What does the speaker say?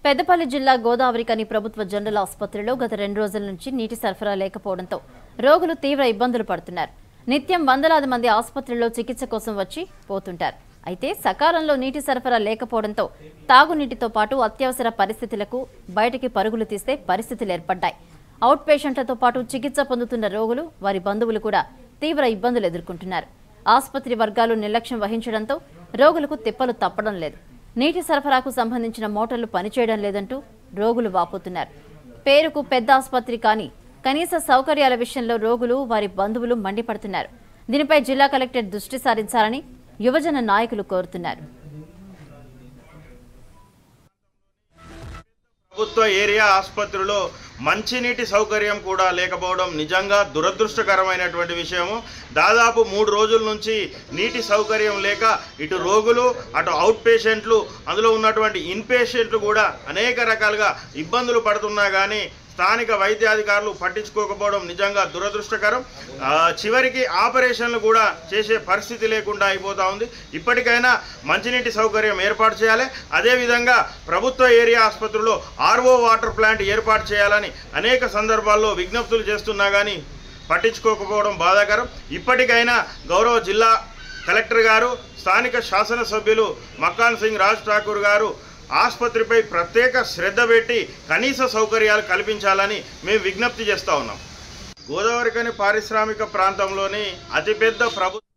పెద్దపల్లి జిల్లా గోదావరికని ప్రభుత్వ జనరల్ ఆసుపత్రిలో గత రెండు రోజుల నుంచి నీటి సరఫరా లేకపోవడంతో రోగులు తీవ్ర ఇబ్బందులు పడుతున్నారు నిత్యం వందలాది మంది ఆసుపత్రిలో చికిత్స కోసం వచ్చి పోతుంటారు అయితే సకాలంలో నీటి సరఫరా లేకపోవడంతో తాగునీటితో పాటు అత్యవసర పరిస్థితులకు బయటికి పరుగులు తీస్తే పరిస్థితులు ఏర్పడ్డాయి అవుట్ పేషెంట్లతో పాటు చికిత్స పొందుతున్న రోగులు వారి బంధువులు కూడా తీవ్ర ఇబ్బందులు ఎదుర్కొంటున్నారు ఆసుపత్రి వర్గాలు నిర్లక్ష్యం వహించడంతో రోగులకు తిప్పలు తప్పడం లేదు నీటి సరఫరాకు సంబంధించిన మోటార్లు పనిచేయడం లేదంటూ రోగులు వాపోతున్నారు పేరుకు పెద్ద ఆసుపత్రి కానీ కనీస సౌకర్యాల విషయంలో రోగులు వారి బంధువులు మండిపడుతున్నారు దీనిపై జిల్లా కలెక్టర్ దృష్టి సారించాలని యువజన నాయకులు కోరుతున్నారు ప్రభుత్వ ఏరియా ఆసుపత్రిలో మంచినీటి సౌకర్యం కూడా లేకపోవడం నిజంగా దురదృష్టకరమైనటువంటి విషయము దాదాపు మూడు రోజుల నుంచి నీటి సౌకర్యం లేక ఇటు రోగులు అటు అవుట్ పేషెంట్లు అందులో ఉన్నటువంటి ఇన్ పేషెంట్లు కూడా అనేక రకాలుగా ఇబ్బందులు పడుతున్నా కానీ స్థానిక వైద్యాధికారులు పట్టించుకోకపోవడం నిజంగా దురదృష్టకరం ఆ, చివరికి ఆపరేషన్లు కూడా చేసే పరిస్థితి లేకుండా అయిపోతా ఉంది ఇప్పటికైనా మంచినీటి సౌకర్యం ఏర్పాటు చేయాలి అదేవిధంగా ప్రభుత్వ ఏరియా ఆసుపత్రిలో ఆర్ఓ వాటర్ ప్లాంట్ ఏర్పాటు చేయాలని అనేక సందర్భాల్లో విజ్ఞప్తులు చేస్తున్నా కానీ పట్టించుకోకపోవడం బాధాకరం ఇప్పటికైనా గౌరవ జిల్లా కలెక్టర్ గారు స్థానిక శాసనసభ్యులు మక్కాన్ సింగ్ రాజ్ ఠాకూర్ గారు ఆసుపత్రిపై ప్రత్యేక శ్రద్ధ పెట్టి కనీస సౌకర్యాలు కల్పించాలని మేము విజ్ఞప్తి చేస్తూ ఉన్నాం గోదావరికని పారిశ్రామిక ప్రాంతంలోని అతిపెద్ద ప్రభు